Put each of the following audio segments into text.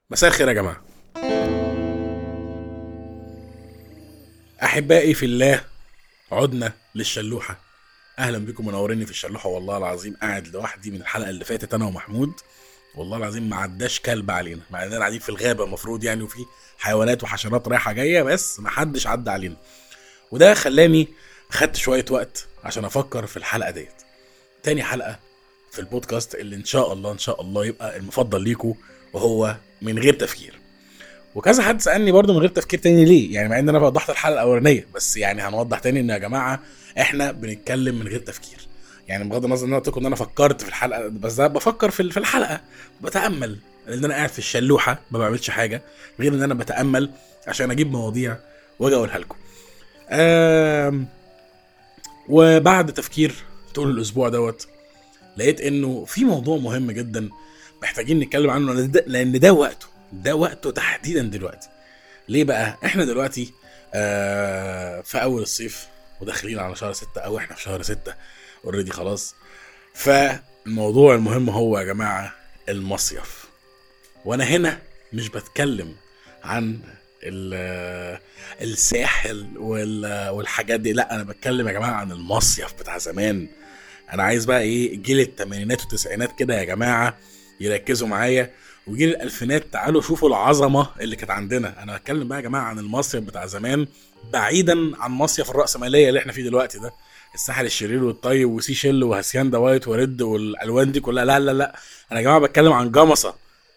مساء الخير يا جماعة أحبائي في الله عدنا للشلوحة أهلا بكم منوريني في الشلوحة والله العظيم قاعد لوحدي من الحلقة اللي فاتت أنا ومحمود والله العظيم ما عداش كلب علينا مع اننا قاعدين في الغابة المفروض يعني وفي حيوانات وحشرات رايحة جاية بس ما حدش عدى علينا وده خلاني خدت شوية وقت عشان أفكر في الحلقة ديت تاني حلقة في البودكاست اللي ان شاء الله ان شاء الله يبقى المفضل ليكم وهو من غير تفكير وكذا حد سالني برضو من غير تفكير تاني ليه يعني مع ان انا وضحت الحلقه الاولانيه بس يعني هنوضح تاني ان يا جماعه احنا بنتكلم من غير تفكير يعني بغض النظر ان انا قلت لكم ان انا فكرت في الحلقه بس ده بفكر في في الحلقه بتامل لان انا قاعد في الشلوحه ما بعملش حاجه غير ان انا بتامل عشان اجيب مواضيع واجي اقولها لكم آم، وبعد تفكير طول الاسبوع دوت لقيت انه في موضوع مهم جدا محتاجين نتكلم عنه لأن ده- لان ده وقته ده وقته تحديدا دلوقتي ليه بقى احنا دلوقتي آه في اول الصيف وداخلين على شهر ستة او احنا في شهر ستة اوريدي خلاص فالموضوع المهم هو يا جماعة المصيف وانا هنا مش بتكلم عن ال- الساحل وال- والحاجات دي لا انا بتكلم يا جماعه عن المصيف بتاع زمان انا عايز بقى ايه جيل الثمانينات والتسعينات كده يا جماعه يركزوا معايا وجيل الالفينات تعالوا شوفوا العظمه اللي كانت عندنا انا بتكلم بقى يا جماعه عن المصيف بتاع زمان بعيدا عن مصيف الراسماليه اللي احنا فيه دلوقتي ده الساحل الشرير والطيب وسيشيل وهاسياندا وايت وريد والالوان دي كلها لا لا لا انا يا جماعه بتكلم عن جمصه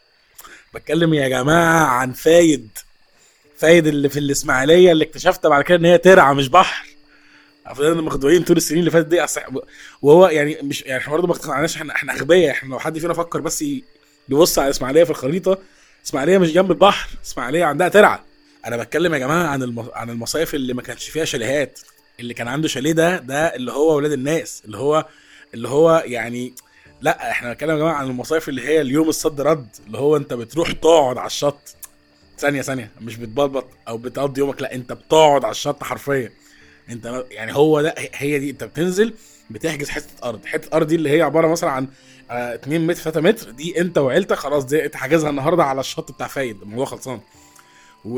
بتكلم يا جماعه عن فايد فايد اللي في الاسماعيليه اللي اكتشفت بعد كده ان هي ترعه مش بحر فضلنا مخدوعين طول السنين اللي فاتت دي أصح... وهو يعني مش يعني احنا برضه ما اقتنعناش احنا احنا اغبياء احنا لو حد فينا فكر بس ي- يبص على الاسماعيليه في الخريطه اسماعيليه مش جنب البحر اسماعيليه عندها ترعه انا بتكلم يا جماعه عن الم... عن المصايف اللي ما كانش فيها شاليهات اللي كان عنده شاليه ده ده اللي هو ولاد الناس اللي هو اللي هو يعني لا احنا بنتكلم يا جماعه عن المصايف اللي هي اليوم الصد رد اللي هو انت بتروح تقعد على الشط ثانيه ثانيه مش بتبلبط او بتقضي يومك لا انت بتقعد على الشط حرفيا انت ما- يعني هو ده هي دي انت بتنزل بتحجز حته ارض حته الارض دي اللي هي عباره مثلا عن آه 2 متر 3 متر دي انت وعيلتك خلاص دي انت حاجزها النهارده على الشط بتاع فايد الموضوع خلصان و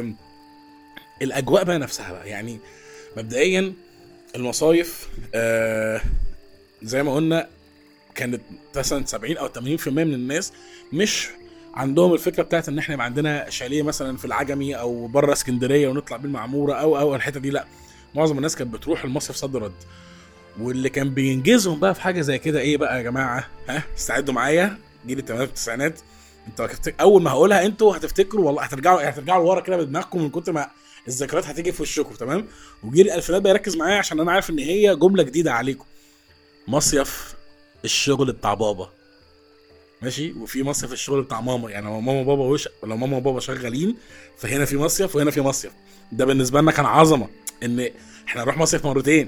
الاجواء بقى نفسها بقى يعني مبدئيا المصايف آه زي ما قلنا كانت مثلا 70 او 80% من الناس مش عندهم الفكره بتاعت ان احنا يبقى عندنا شاليه مثلا في العجمي او بره اسكندريه ونطلع بيه المعموره او او الحته دي لا معظم الناس كانت بتروح المصيف صد رد واللي كان بينجزهم بقى في حاجه زي كده ايه بقى يا جماعه ها استعدوا معايا جيل الثمانينات والتسعينات انتوا هتفتك... اول ما هقولها انتوا هتفتكروا والله هترجعوا هترجعوا لورا كده بدماغكم من كتر ما الذكريات هتيجي في وشكم تمام وجيل الالفينات بقى يركز معايا عشان انا عارف ان هي جمله جديده عليكم مصيف الشغل بتاع بابا ماشي وفي مصيف الشغل بتاع ماما يعني لو ماما وبابا وش لو ماما وبابا شغالين فهنا في مصيف وهنا في مصيف ده بالنسبه لنا كان عظمه ان احنا نروح مصيف مرتين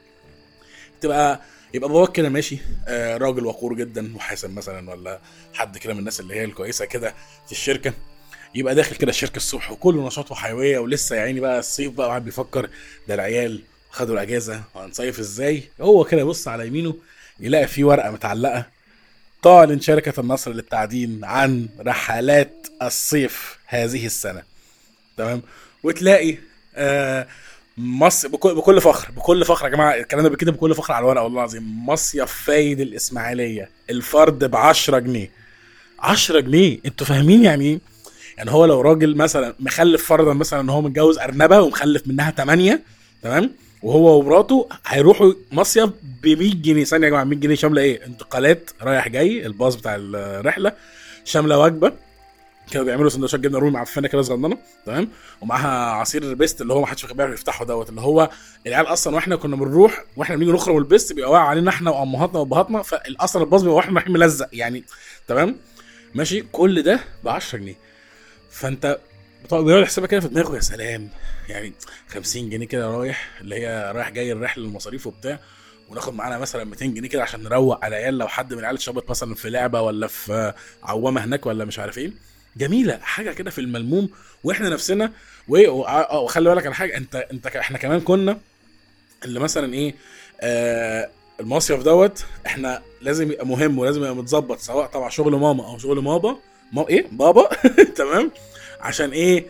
تبقى يبقى باباك كده ماشي آه راجل وقور جدا محاسب مثلا ولا حد كده من الناس اللي هي الكويسه كده في الشركه يبقى داخل كده الشركه الصبح وكله نشاط وحيويه ولسه يا عيني بقى الصيف بقى وقاعد بيفكر ده العيال خدوا الاجازه وهنصيف ازاي هو كده يبص على يمينه يلاقي في ورقه متعلقه تعلن شركة النصر للتعدين عن رحلات الصيف هذه السنة تمام وتلاقي آه مصر بكل, بكل فخر بكل فخر يا جماعة الكلام ده بكده بكل فخر على الورقة والله العظيم مصيف فايد الإسماعيلية الفرد ب 10 جنيه 10 جنيه انتوا فاهمين يعني ايه؟ يعني هو لو راجل مثلا مخلف فرضا مثلا ان هو متجوز ارنبه ومخلف منها 8 تمام وهو ومراته هيروحوا مصيف ب 100 جنيه ثانيه يا جماعه 100 جنيه شامله ايه؟ انتقالات رايح جاي الباص بتاع الرحله شامله وجبه كانوا بيعملوا سندوتشات جبنه رومي معفنه كده صغننه تمام ومعاها عصير بيست اللي هو ما حدش بيعرف يفتحه دوت اللي هو العيال اصلا واحنا كنا بنروح واحنا بنيجي نخرج من البيست بيبقى واقع علينا احنا وامهاتنا وابهاتنا فاصلا الباص بيبقى واحنا رايحين ملزق يعني تمام ماشي كل ده ب 10 جنيه فانت بتقعد بيقعد يحسبها كده في دماغه يا سلام يعني 50 جنيه كده رايح اللي هي رايح جاي الرحله المصاريف وبتاع وناخد معانا مثلا 200 جنيه كده عشان نروق على العيال لو حد من العيال شبط مثلا في لعبه ولا في عوامه هناك ولا مش عارف ايه جميله حاجه كده في الملموم واحنا نفسنا وايه وع- وخلي بالك على حاجه انت انت ك- احنا كمان كنا اللي مثلا ايه آه المصيف دوت احنا لازم يبقى مهم ولازم يبقى متظبط سواء طبعا شغل ماما او شغل بابا ما ايه بابا تمام عشان ايه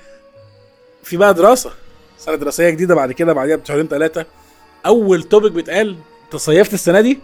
في بقى دراسه سنه دراسيه جديده بعد كده بعديها بشهرين ثلاثه اول توبيك بيتقال انت صيفت السنه دي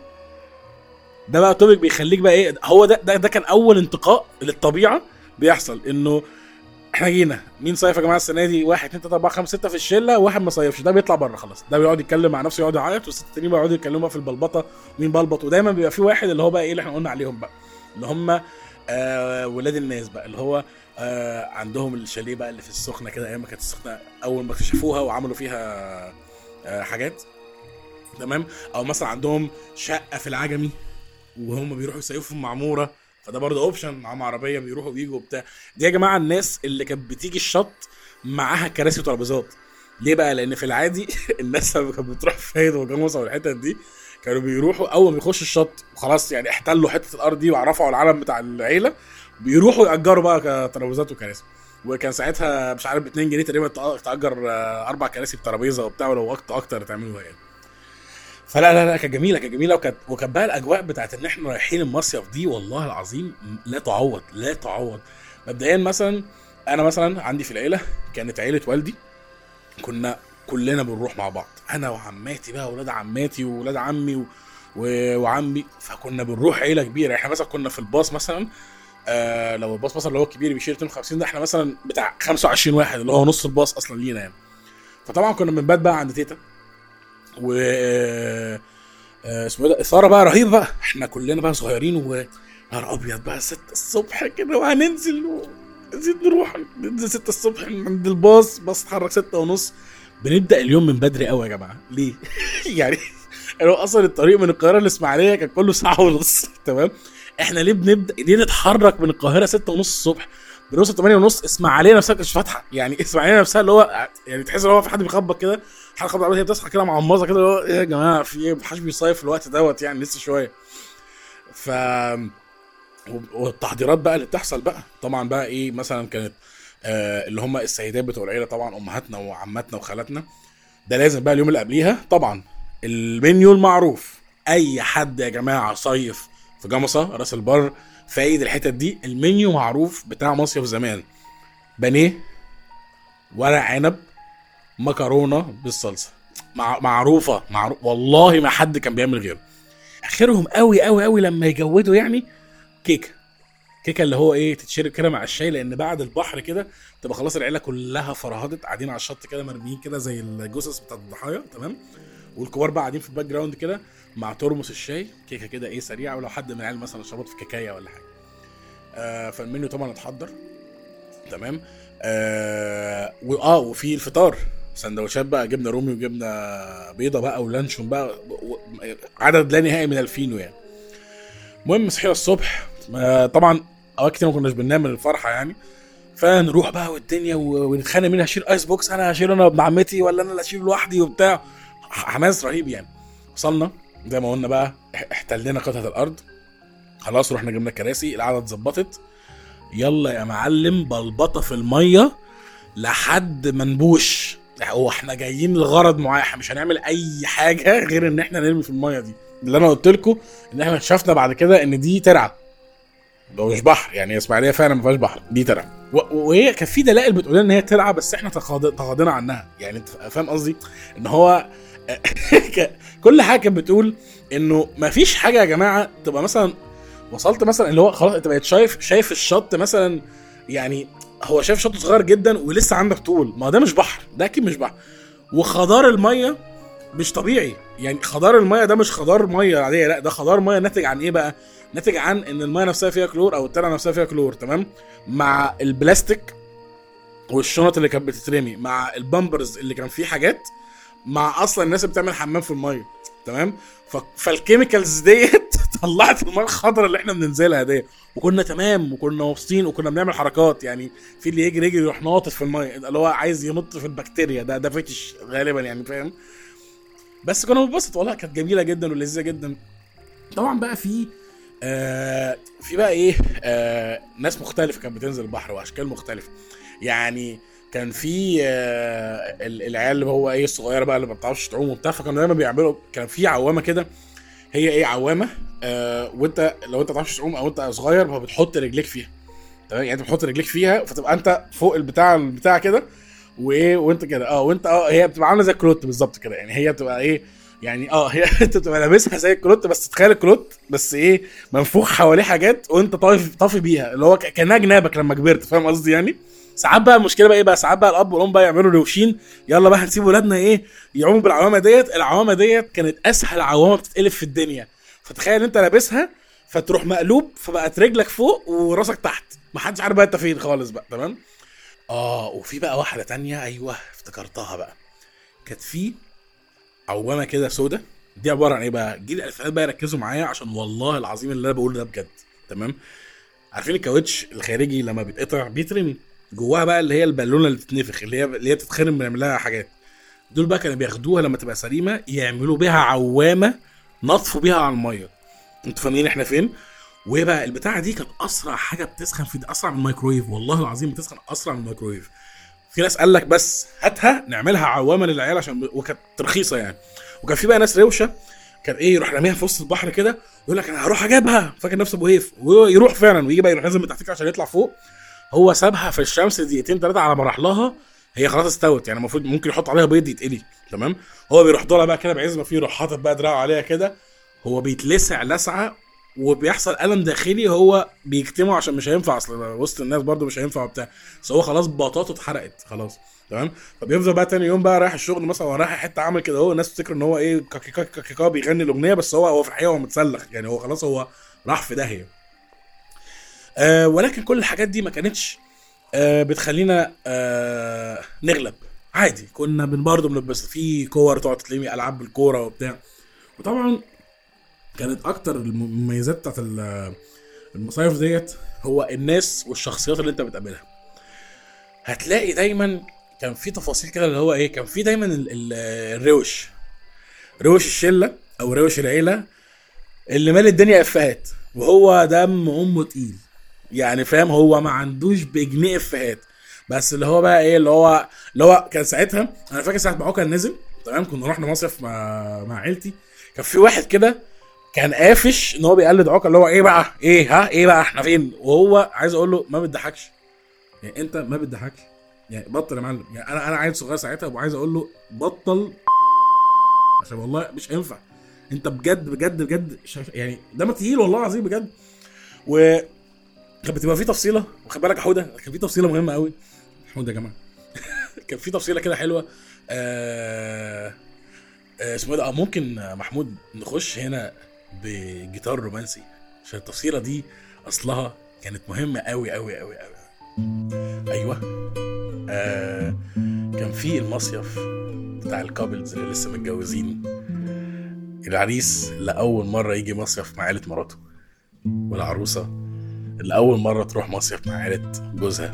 ده بقى توبيك بيخليك بقى ايه هو ده ده, ده كان اول انتقاء للطبيعه بيحصل انه احنا جينا مين صيف يا جماعه السنه دي واحد اتنين تلاته اربعه خمسه سته في الشله وواحد ما صيفش ده بيطلع بره خلاص ده بيقعد يتكلم مع نفسه يقعد يعيط والسته التانيين بقى يقعدوا يتكلموا في البلبطه مين بلبط ودايما بيبقى في واحد اللي هو بقى ايه اللي احنا قلنا عليهم بقى اللي هم آه ولاد الناس بقى اللي هو آه عندهم الشاليه بقى اللي في السخنه كده ايام ما كانت السخنه اول ما اكتشفوها وعملوا فيها آه حاجات تمام او مثلا عندهم شقه في العجمي وهم بيروحوا يصيفوا في المعموره فده برضه اوبشن معاهم عربيه بيروحوا ويجوا وبتاع دي يا جماعه الناس اللي كانت بتيجي الشط معاها كراسي وترابيزات ليه بقى لان في العادي الناس لما كانت بتروح فايد وجاموسه والحتت دي كانوا بيروحوا اول ما يخشوا الشط وخلاص يعني احتلوا حته الارض دي ورفعوا العلم بتاع العيله بيروحوا ياجروا بقى ترابيزات وكراسي وكان ساعتها مش عارف ب 2 جنيه تقريبا تاجر آه، اربع كراسي بترابيزه وبتاع ولو اكتر اكتر تعملوها يعني فلا لا لا كانت جميله كانت جميله وكانت وكانت بقى الاجواء بتاعت ان احنا رايحين المصيف دي والله العظيم لا تعوض لا تعوض مبدئيا مثلا انا مثلا عندي في العيله كانت عيله والدي كنا كلنا بنروح مع بعض انا وعماتي بقى ولاد عماتي وولاد عمي و... و... وعمي فكنا بنروح عيله كبيره احنا مثلا كنا في الباص مثلا آه لو الباص مثلا اللي هو الكبير بيشيل 52 ده احنا مثلا بتاع 25 واحد اللي هو نص الباص اصلا لينا يعني فطبعا كنا بنبات بقى عند تيتا و آه، اسمه ايه ده اثاره بقى رهيبه بقى احنا كلنا بقى صغيرين و نهار ابيض بقى 6 الصبح كده وهننزل ننزل نروح ننزل 6 الصبح عند الباص باص اتحرك 6 ونص بنبدا اليوم من بدري قوي يا جماعه ليه؟ يعني هو اصلا الطريق من القاهره للاسماعيليه كان كله ساعه ونص تمام احنا ليه بنبدا ليه نتحرك من القاهره 6 ونص الصبح بنوصل 8 ونص اسماعيليه نفسها مش فاتحه يعني اسماعيليه نفسها اللي هو يعني تحس ان هو في حد بيخبط كده حد خبط هي بتصحى كده معمصه كده اللي هو ايه يا جماعه في ايه محدش بيصيف في الوقت دوت يعني لسه شويه ف والتحضيرات بقى اللي بتحصل بقى طبعا بقى ايه مثلا كانت آه اللي هم السيدات بتوع العيله طبعا امهاتنا وعماتنا وخالاتنا ده لازم بقى اليوم اللي قبليها طبعا المنيو المعروف اي حد يا جماعه صيف في جمصه راس البر فايد الحتت دي المنيو معروف بتاع مصيف زمان بانيه ورق عنب مكرونه بالصلصه مع... معروفه معروف والله ما حد كان بيعمل غيره اخرهم قوي قوي قوي لما يجودوا يعني كيكه كيكه اللي هو ايه تتشرب كده مع الشاي لان بعد البحر كده تبقى خلاص العيله كلها فرهدت قاعدين على الشط كده مرميين كده زي الجثث بتاعت الضحايا تمام والكبار بقى قاعدين في الباك جراوند كده مع ترمس الشاي كيكه كده ايه سريعه ولو حد من العيال مثلا شربت في كيكايه ولا حاجه آه فالمنيو طبعا اتحضر تمام آه واه وفي الفطار سندوتشات بقى جبنه رومي وجبنه بيضه بقى ولانشون بقى عدد لا نهائي من الفينو يعني المهم صحينا الصبح آه طبعا اوقات كتير ما كناش بننام من الفرحه يعني فنروح بقى والدنيا ونتخانق مين هشيل ايس بوكس انا هشيل انا ابن عمتي ولا انا اللي هشيل لوحدي وبتاع حماس رهيب يعني وصلنا زي ما قلنا بقى احتلنا قطعه الارض خلاص رحنا جبنا كراسي القعده اتظبطت يلا يا معلم بلبطه في الميه لحد ما نبوش هو احنا جايين لغرض معين احنا مش هنعمل اي حاجه غير ان احنا نرمي في الميه دي اللي انا قلت لكم ان احنا اكتشفنا بعد كده ان دي ترعه لو مش بحر يعني اسماعيليه فعلا ما فيهاش بحر دي ترعه وهي كان في دلائل بتقول ان هي ترعه بس احنا تغاضينا عنها يعني انت فاهم قصدي ان هو كل حاجه كانت بتقول انه ما فيش حاجه يا جماعه تبقى مثلا وصلت مثلا اللي هو خلاص انت بقيت شايف شايف الشط مثلا يعني هو شايف شط صغير جدا ولسه عندك طول ما ده مش بحر ده اكيد مش بحر وخضار الميه مش طبيعي يعني خضار الميه ده مش خضار ميه عاديه لا ده خضار ميه ناتج عن ايه بقى ناتج عن ان الميه نفسها فيها كلور او الترعه نفسها فيها كلور تمام مع البلاستيك والشنط اللي كانت بتترمي مع البامبرز اللي كان فيه حاجات مع اصلا الناس اللي بتعمل حمام في الميه تمام فالكيميكالز ديت طلعت الميه الخضراء اللي احنا بننزلها دي وكنا تمام وكنا مبسوطين وكنا بنعمل حركات يعني في اللي يجري يجري يروح ناطط في الميه اللي هو عايز ينط في البكتيريا ده ده فتش غالبا يعني فاهم بس كنا بنبسط والله كانت جميله جدا ولذيذه جدا طبعا بقى في آه في بقى ايه آه ناس مختلفه كانت بتنزل البحر واشكال مختلفه يعني كان في آه العيال اللي هو ايه الصغيره بقى اللي ما بتعرفش تعوم وبتاع فكانوا دايما بيعملوا كان في عوامه كده هي ايه عوامه آه وانت لو انت ما بتعرفش تعوم او انت صغير فبتحط رجليك فيها تمام يعني انت بتحط رجليك فيها فتبقى انت فوق البتاع البتاع كده وايه وانت كده اه وانت اه هي بتبقى عامله زي الكلوت بالظبط كده يعني هي بتبقى ايه يعني اه هي انت بتبقى لابسها زي الكلوت بس تخيل الكلوت بس ايه منفوخ حواليه حاجات وانت طافي طافي بيها اللي هو ك- كانها جنابك لما كبرت فاهم قصدي يعني ساعات بقى المشكله بقى ايه بقى ساعات بقى الاب والام بقى يعملوا روشين يلا بقى هنسيب ولادنا ايه يعوموا بالعوامه ديت العوامه ديت كانت اسهل عوامه بتتقلب في الدنيا فتخيل انت لابسها فتروح مقلوب فبقت رجلك فوق وراسك تحت محدش عارف بقى انت فين خالص بقى تمام اه وفي بقى واحده تانية ايوه افتكرتها بقى كانت في عوامه كده سودا دي عباره عن ايه بقى جيل الالفينات بقى ركزوا معايا عشان والله العظيم اللي انا بقوله ده بجد تمام عارفين الكاوتش الخارجي لما بيتقطع بيترمي جواها بقى اللي هي البالونه اللي بتتنفخ اللي هي اللي هي بتتخرم بنعمل لها حاجات دول بقى كانوا بياخدوها لما تبقى سليمه يعملوا بيها عوامه نطفوا بيها على الميه انتوا فاهمين احنا فين وايه بقى البتاعه دي كانت اسرع حاجه بتسخن في اسرع من الميكرويف والله العظيم بتسخن اسرع من الميكرويف في ناس قال لك بس هاتها نعملها عوامه للعيال عشان وكانت رخيصه يعني وكان في بقى ناس روشه كان ايه يروح راميها في وسط البحر كده ويقول لك انا هروح اجيبها فاكر نفسه ابو هيف ويروح فعلا ويجي بقى يروح نازل من تحت كده عشان يطلع فوق هو سابها في الشمس دقيقتين ثلاثه على ما راح لها هي خلاص استوت يعني المفروض ممكن يحط عليها بيض يتقلي تمام هو بيروح طالع بقى كده بعز ما فيه يروح حاطط بقى دراعه عليها كده هو بيتلسع لسعه وبيحصل الم داخلي هو بيكتمه عشان مش هينفع اصل وسط الناس برضو مش هينفع وبتاع بس هو خلاص بطاطه اتحرقت خلاص تمام فبيفضل بقى تاني يوم بقى رايح الشغل مثلا ورايح حته عامل كده هو الناس بتفتكر ان هو ايه كاكي كاكي كاكي كاكي بيغني الاغنيه بس هو هو في الحقيقه هو متسلخ يعني هو خلاص هو راح في داهيه آه ولكن كل الحاجات دي ما كانتش آه بتخلينا آه نغلب عادي كنا بن برضه بنبسط في كور تقعد تلاقي العاب بالكوره وبتاع وطبعا كانت اكتر المميزات بتاعت ال- المصايف ديت هو الناس والشخصيات اللي انت بتقابلها هتلاقي دايما كان في تفاصيل كده اللي هو ايه كان في دايما ال- ال- الروش روش الشله او روش العيله اللي مال الدنيا افيهات وهو دم امه تقيل يعني فاهم هو ما عندوش بجنيه افيهات بس اللي هو بقى ايه اللي هو اللي هو كان ساعتها انا فاكر ساعه ما عوكل نزل تمام كنا رحنا مصيف مع مع عيلتي كان في واحد كده كان قافش ان هو بيقلد عوكل اللي هو ايه بقى ايه ها ايه بقى احنا فين وهو عايز اقول له ما بتضحكش يعني انت ما بتضحكش يعني بطل يا معلم يعني انا انا عيل صغير ساعتها وعايز اقول له بطل عشان والله مش هينفع انت بجد بجد بجد شايف يعني دمك تقيل والله العظيم بجد و كانت بتبقى في تفصيله وخد بالك يا حوده كان في تفصيله مهمه قوي حوده يا جماعه كان في تفصيله كده حلوه آه آه، اسمه ايه ده آه، ممكن آه، محمود نخش هنا بجيتار رومانسي عشان التفصيله دي اصلها كانت مهمه قوي قوي قوي قوي ايوه آه كان في المصيف بتاع الكابلز اللي لسه متجوزين العريس لأول مرة يجي مصيف مع عيلة مراته والعروسة اللي أول مرة تروح مصيف مع عيلة جوزها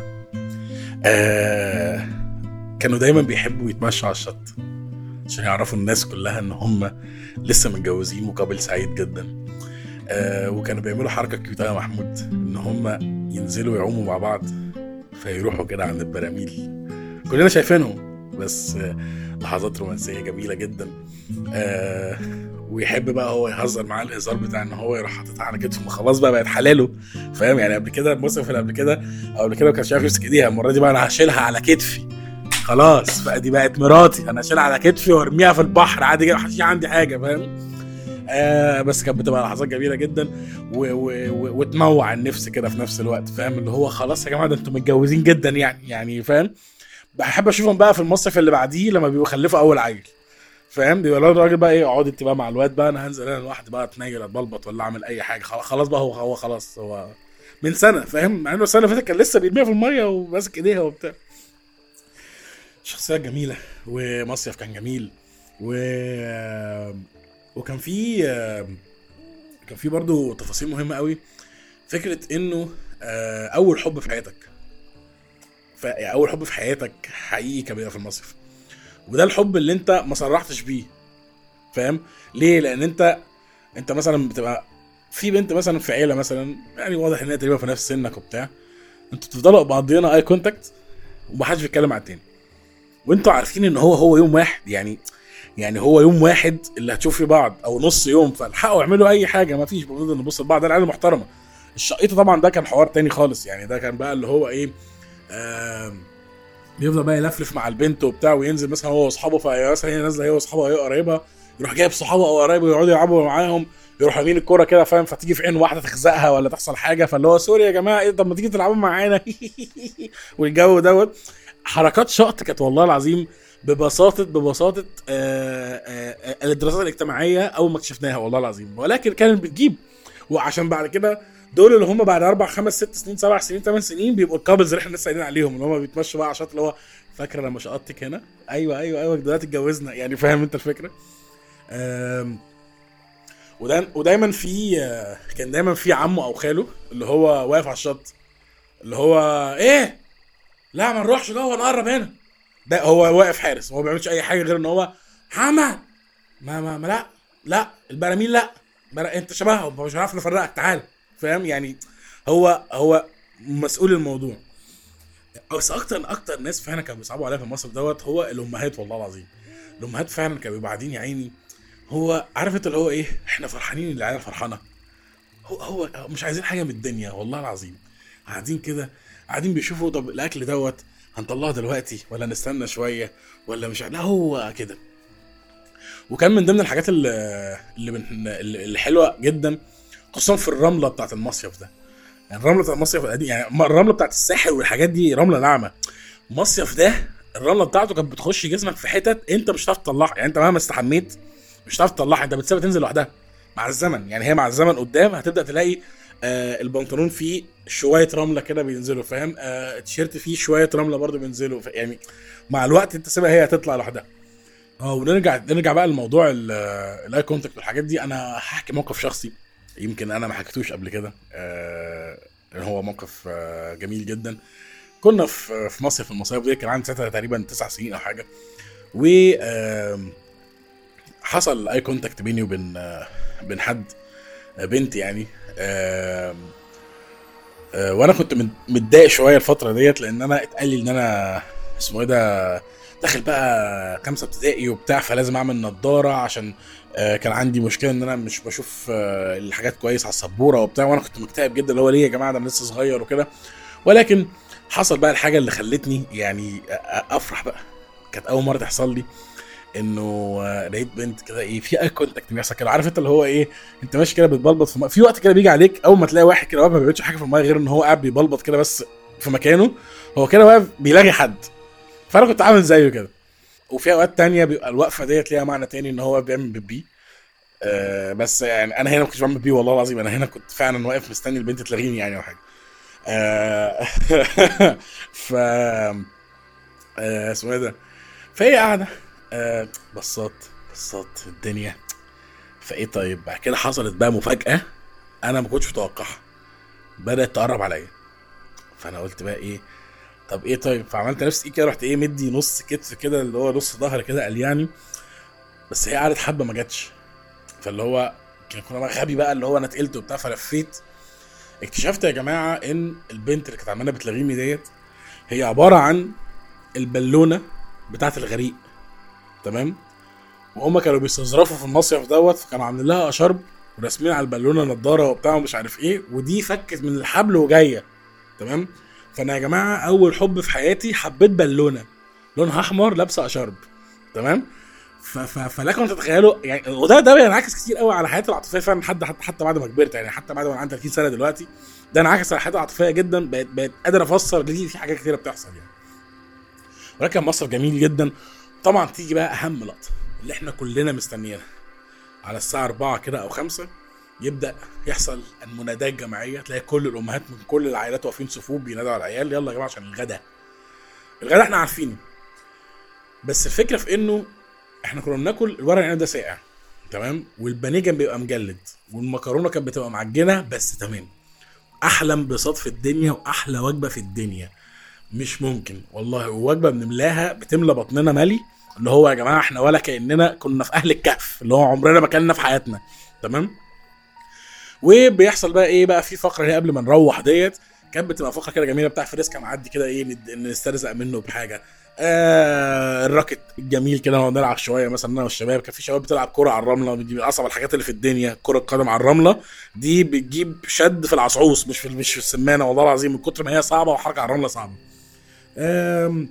آه كانوا دايما بيحبوا يتمشوا على الشط عشان يعرفوا الناس كلها ان هم لسه متجوزين وقابل سعيد جدا آه وكانوا بيعملوا حركه كيوت يا محمود ان هم ينزلوا يعوموا مع بعض فيروحوا كده عند البراميل كلنا شايفينهم بس آه لحظات رومانسيه جميله جدا آه ويحب بقى هو يهزر معاه الهزار بتاع ان هو يروح حاططها على كتفه ما خلاص بقى بقت حلاله فاهم يعني قبل كده المصيف اللي قبل كده او قبل كده ما كانش عارف يمسك ايديها المره دي بقى انا هشيلها على كتفي خلاص بقى دي بقت مراتي انا اشيلها على كتفي وارميها في البحر عادي جدا محدش عندي حاجه فاهم آه بس كانت بتبقى لحظات جميله جدا و و و وتموع النفس كده في نفس الوقت فاهم اللي هو خلاص يا جماعه ده انتوا متجوزين جدا يعني يعني فاهم بحب اشوفهم بقى في المصيف اللي بعديه لما بيبقوا خلفوا اول عيل فاهم بيبقى الراجل بقى ايه اقعد انت بقى مع الواد بقى انا هنزل انا لوحدي بقى اتنيل اتبلبط ولا اعمل اي حاجه خلاص خلاص بقى هو هو خلاص هو من سنه فاهم مع انه السنه اللي فاتت كان لسه بيرميها في الميه وماسك ايديها وبتاع شخصيات جميله ومصيف كان جميل و وكان في كان في برضو تفاصيل مهمه قوي فكره انه آه، اول حب في حياتك ف- يعني اول حب في حياتك حقيقي كان بيبقى في المصيف وده الحب اللي انت ما صرحتش بيه فاهم ليه لان انت انت مثلا بتبقى في بنت مثلا في عيله مثلا يعني واضح ان هي تقريبا في نفس سنك وبتاع انتوا بتفضلوا بعضينا اي كونتاكت ومحدش بيتكلم على التاني وانتوا عارفين ان هو هو يوم واحد يعني يعني هو يوم واحد اللي هتشوف فيه بعض او نص يوم فالحقوا اعملوا اي حاجه ما فيش المفروض نبص لبعض ده العيله محترمه الشقيطه طبعا ده كان حوار تاني خالص يعني ده كان بقى اللي هو ايه آه بيفضل بقى يلفلف مع البنت وبتاع وينزل مثلا هو واصحابه فمثلا هي نازله هي واصحابها هي قريبها يروح جايب صحابه او قرايبه ويقعدوا يلعبوا معاهم يروح رامين الكوره كده فاهم فتيجي في عين واحده تخزقها ولا تحصل حاجه فاللي هو سوري يا جماعه ايه طب ما تيجي تلعبوا معانا والجو دوت حركات شقط كانت والله العظيم ببساطه ببساطه آه، آه، آه، الدراسات الاجتماعيه اول ما اكتشفناها والله العظيم ولكن كانت بتجيب وعشان بعد كده دول اللي هم بعد اربع خمس ست سنين سبع سنين ثمان سنين بيبقوا الكابلز اللي احنا لسه قايلين عليهم اللي هم بيتمشوا بقى عشان اللي هو فاكره لما شقطتك هنا ايوه ايوه ايوه دلوقتي اتجوزنا يعني فاهم انت الفكره آم، ودا ودايما في آه، كان دايما في عمه او خاله اللي هو واقف على الشط اللي هو ايه لا ما نروحش جوه نقرب هنا ده هو واقف حارس هو ما بيعملش اي حاجه غير ان هو محمد ما ما, ما لا لا البراميل لا بر... انت شبههم مش هنعرف نفرقك تعال فاهم يعني هو هو مسؤول الموضوع بس اكتر اكتر ناس فعلا كانوا بيصعبوا عليا في مصر دوت هو الامهات والله العظيم الامهات فعلا كانوا بيبقوا قاعدين يا عيني هو عارف انت اللي هو ايه احنا فرحانين ان العيال فرحانه هو هو مش عايزين حاجه من الدنيا والله العظيم قاعدين كده قاعدين بيشوفوا طب الاكل دوت هنطلعه دلوقتي ولا نستنى شويه ولا مش لا هو كده وكان من ضمن الحاجات اللي اللي, من اللي حلوه جدا خصوصا في الرمله بتاعت المصيف ده يعني الرمله بتاعت المصيف القديم يعني الرمله بتاعت الساحل والحاجات دي رمله ناعمه المصيف ده الرمله بتاعته كانت بتخش جسمك في حتت انت مش هتعرف تطلعها يعني انت مهما استحميت مش هتعرف تطلعها انت بتسيبها تنزل لوحدها مع الزمن يعني هي مع الزمن قدام هتبدا تلاقي آه البنطلون فيه شويه رمله كده بينزلوا فاهم آه التيشيرت فيه شويه رمله برضه بينزلوا ف- يعني مع الوقت انت سيبها هي هتطلع لوحدها اه ونرجع نرجع بقى لموضوع الاي كونتاكت والحاجات دي انا هحكي موقف شخصي يمكن انا ما حكيتوش قبل كده آه هو موقف آه جميل جدا كنا في في مصيف المصايف دي كان عندي ساعتها تقريبا تسع سنين او حاجه و آم، حصل اي كونتاكت بيني وبين آه، بين حد آه، بنت يعني آم، آه، وانا كنت مت- متضايق شويه الفتره ديت لان انا اتقال لي ان انا اسمه ايه ده داخل بقى خمسه ابتدائي وبتاع فلازم اعمل نضاره عشان آه، كان عندي مشكله ان انا مش بشوف آه، الحاجات كويس على السبوره وبتاع وانا كنت مكتئب جدا اللي هو ليه يا جماعه ده انا لسه صغير وكده ولكن حصل بقى الحاجه اللي خلتني يعني أ- أ- افرح بقى كانت اول مره تحصل لي انه آه، لقيت بنت كده ايه في اي كونتاكت بيحصل كده عارف انت اللي هو ايه انت ماشي كده بتبلبط في, م... في وقت كده بيجي عليك اول ما تلاقي واحد كده واقف ما بيعملش حاجه في الميه غير ان هو قاعد بيبلبط كده بس في مكانه هو كده واقف بيلاقي حد فانا كنت عامل زيه كده وفي اوقات تانية بيبقى الوقفه ديت ليها معنى تاني ان هو بيعمل بيبي آه بس يعني انا هنا ما كنتش بعمل بيبي والله العظيم انا هنا كنت فعلا واقف مستني البنت تلغيني يعني او حاجه آه ف آه اسمه ايه ده فهي قاعده آه بصات بصات الدنيا فايه طيب بعد كده حصلت بقى مفاجاه انا ما كنتش متوقعها بدات تقرب عليا فانا قلت بقى ايه طب ايه طيب فعملت نفسي ايه كده رحت ايه مدي نص كتف كده اللي هو نص ظهر كده قال يعني بس هي قعدت حبه ما جاتش فاللي هو كان كنا بقى غبي بقى اللي هو انا تقلت وبتاع فلفيت اكتشفت يا جماعه ان البنت اللي كانت عماله بتلغيني ديت هي عباره عن البالونه بتاعت الغريق تمام وهم كانوا بيستظرفوا في المصيف دوت فكانوا عاملين لها اشرب وراسمين على البالونه نضاره وبتاع ومش عارف ايه ودي فكت من الحبل وجايه تمام فانا يا جماعه اول حب في حياتي حبيت بالونه لونها احمر لابسه اشرب تمام ف- ف- فلكم تتخيلوا يعني وده ده بينعكس كتير قوي على حياتي العاطفيه فعلا حتى حتى حتى بعد ما كبرت يعني حتى بعد ما انا عندي 30 سنه دلوقتي ده انعكس على حياتي العاطفيه جدا بقيت بقيت قادر افسر ليه في حاجات كتيره بتحصل يعني ولكن مصر جميل جدا طبعا تيجي بقى اهم لقطه اللي احنا كلنا مستنيينها على الساعه 4 كده او 5 يبدا يحصل المنادات الجماعيه تلاقي كل الامهات من كل العائلات واقفين صفوف بينادوا على العيال يلا يا جماعه عشان الغدا الغدا احنا عارفينه بس الفكره في انه احنا كنا بناكل الورق العنب ده ساقع تمام والبانيه كان بيبقى مجلد والمكرونه كانت بتبقى معجنه بس تمام احلى انبساط في الدنيا واحلى وجبه في الدنيا مش ممكن والله وجبه بنملاها بتملى بطننا ملي اللي هو يا جماعه احنا ولا كاننا كنا في اهل الكهف اللي هو عمرنا ما كلنا في حياتنا تمام وبيحصل بقى ايه بقى في فقره هي قبل ما نروح ديت كانت بتبقى فقره كده جميله بتاع فريسكا معدي كده ايه ند- نسترزق منه بحاجه آه الراكت الجميل كده نقعد نلعب شويه مثلا انا والشباب كان في شباب بتلعب كوره على الرمله دي من اصعب الحاجات اللي في الدنيا كره القدم على الرمله دي بتجيب شد في العصعوص مش في مش في السمانه والله العظيم من كتر ما هي صعبه وحركه على الرمله صعبه آم،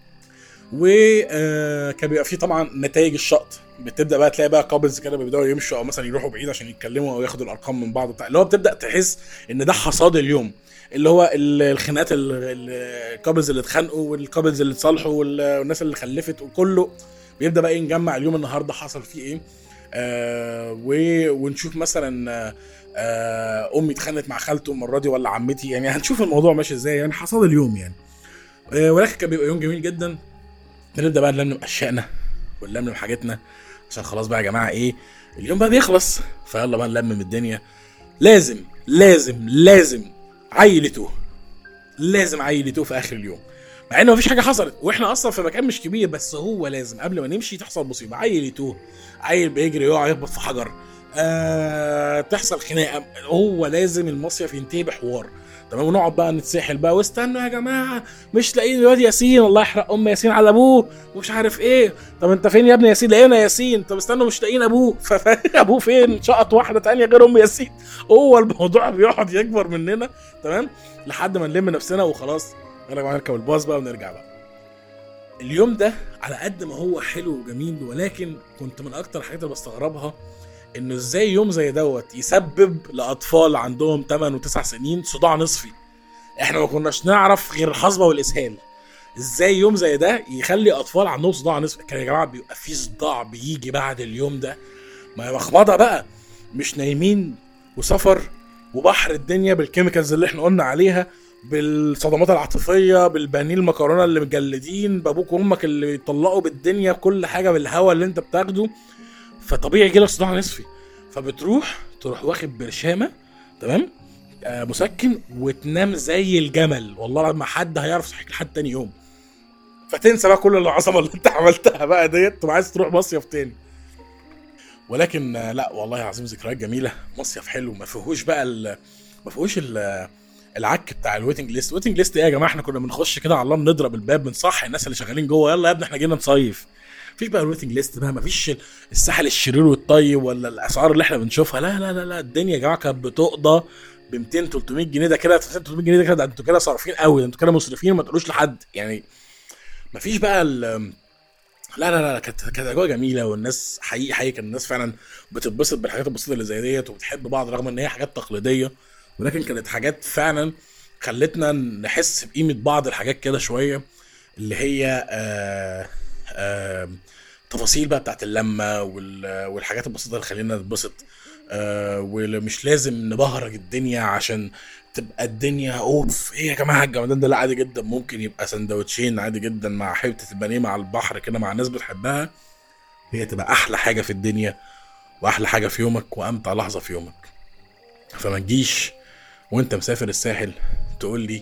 وكان بيبقى فيه طبعا نتائج الشط بتبدا بقى تلاقي بقى كابلز كده بيبداوا يمشوا او مثلا يروحوا بعيد عشان يتكلموا او ياخدوا الارقام من بعض بتاع اللي هو بتبدا تحس ان ده حصاد اليوم اللي هو ال- الخناقات ال- ال- الكابلز اللي اتخانقوا والكابلز اللي اتصالحوا وال- والناس اللي خلفت وكله بيبدا بقى إيه نجمع اليوم النهارده حصل فيه ايه آه و- ونشوف مثلا آه، آه امي اتخانقت مع خالته المره دي ولا عمتي يعني هنشوف الموضوع ماشي ازاي يعني حصاد اليوم يعني آه ولكن كان بيبقى يوم جميل جدا بنبدا بقى نلملم اشيائنا ونلملم حاجاتنا عشان خلاص بقى يا جماعه ايه اليوم بقى بيخلص فيلا بقى نلمم الدنيا لازم لازم لازم عيل يتوه لازم عيل يتوه في اخر اليوم مع ان مفيش حاجه حصلت واحنا اصلا في مكان مش كبير بس هو لازم قبل ما نمشي تحصل مصيبه عيل يتوه عيل بيجري يقع يخبط في حجر آه تحصل خناقه هو لازم المصيف ينتهي بحوار تمام ونقعد بقى نتسحل بقى واستنوا يا جماعه مش لاقيين الواد ياسين الله يحرق ام ياسين على ابوه ومش عارف ايه طب انت فين يا ابني ياسين لقينا ياسين طب استنوا مش لاقيين ابوه فابوه فين شقط واحده تانية غير ام ياسين هو الموضوع بيقعد يكبر مننا تمام لحد ما نلم نفسنا وخلاص يلا يا جماعه نركب الباص بقى ونرجع بقى اليوم ده على قد ما هو حلو وجميل ولكن كنت من اكتر الحاجات اللي بستغربها انه ازاي يوم زي دوت يسبب لاطفال عندهم 8 و9 سنين صداع نصفي احنا ما كناش نعرف غير الحصبه والاسهال ازاي يوم زي ده يخلي اطفال عندهم صداع نصفي كان يا جماعه بيبقى في صداع بيجي بعد اليوم ده ما هي مخمضه بقى مش نايمين وسفر وبحر الدنيا بالكيميكالز اللي احنا قلنا عليها بالصدمات العاطفيه بالبانيه المكرونه اللي مجلدين بابوك وامك اللي بيطلقوا بالدنيا بكل حاجه بالهوا اللي انت بتاخده فطبيعي يجيلك صداع نصفي فبتروح تروح واخد برشامه تمام آه مسكن وتنام زي الجمل والله ما حد هيعرف يصحيك لحد تاني يوم فتنسى بقى كل العظمه اللي انت عملتها بقى ديت تبقى عايز تروح مصيف تاني ولكن آه، لا والله العظيم ذكريات جميله مصيف حلو ما فيهوش بقى ال... ما فيهوش ال... العك بتاع الويتنج ليست ويتنج ليست ايه يا جماعه احنا كنا بنخش كده على الله بنضرب الباب بنصحي الناس اللي شغالين جوه يلا يا ابني احنا جينا نصيف مفيش بقى الويتنج ليست بقى مفيش الساحل الشرير والطيب ولا الاسعار اللي احنا بنشوفها لا لا لا لا الدنيا يا جماعه كانت بتقضى ب 200 300 جنيه ده كده 200 300 جنيه ده كده ده انتوا كده صارفين قوي ده انتوا كده مسرفين ما تقولوش لحد يعني مفيش بقى ال لا لا لا كانت كانت اجواء جميله والناس حقيقي حقيقي كان الناس فعلا بتتبسط بالحاجات البسيطه اللي زي ديت وبتحب بعض رغم ان هي حاجات تقليديه ولكن كانت حاجات فعلا خلتنا نحس بقيمه بعض الحاجات كده شويه اللي هي آه آه تفاصيل بقى بتاعت اللمه وال- والحاجات البسيطه اللي خلينا نتبسط آه ومش لازم نبهرج الدنيا عشان تبقى الدنيا اوف ايه يا جماعه الجمدان ده لا عادي جدا ممكن يبقى سندوتشين عادي جدا مع حته البانيه مع البحر كده مع ناس بتحبها هي تبقى احلى حاجه في الدنيا واحلى حاجه في يومك وامتع لحظه في يومك فما تجيش وانت مسافر الساحل تقول لي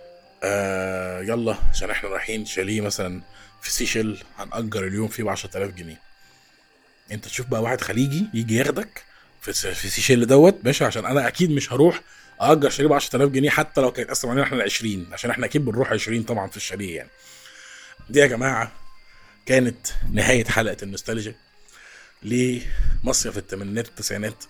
آه يلا عشان احنا رايحين شاليه مثلا في سيشل هنأجر اليوم فيه ب 10000 جنيه انت تشوف بقى واحد خليجي يجي ياخدك في س- في سيشل دوت ماشي عشان انا اكيد مش هروح اجر شاليه ب 10000 جنيه حتى لو كانت اصلا علينا احنا ال 20 عشان احنا اكيد بنروح 20 طبعا في الشاليه يعني دي يا جماعه كانت نهايه حلقه النوستالجيا لمصيف الثمانينات والتسعينات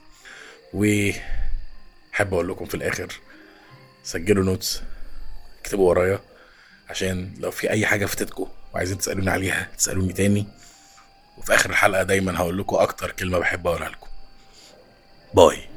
وحب اقول لكم في الاخر سجلوا نوتس اكتبوا ورايا عشان لو في اي حاجه فاتتكم وعايزين تسالوني عليها تسالوني تاني وفي اخر الحلقه دايما هقول لكم اكتر كلمه بحب اقولها لكم باي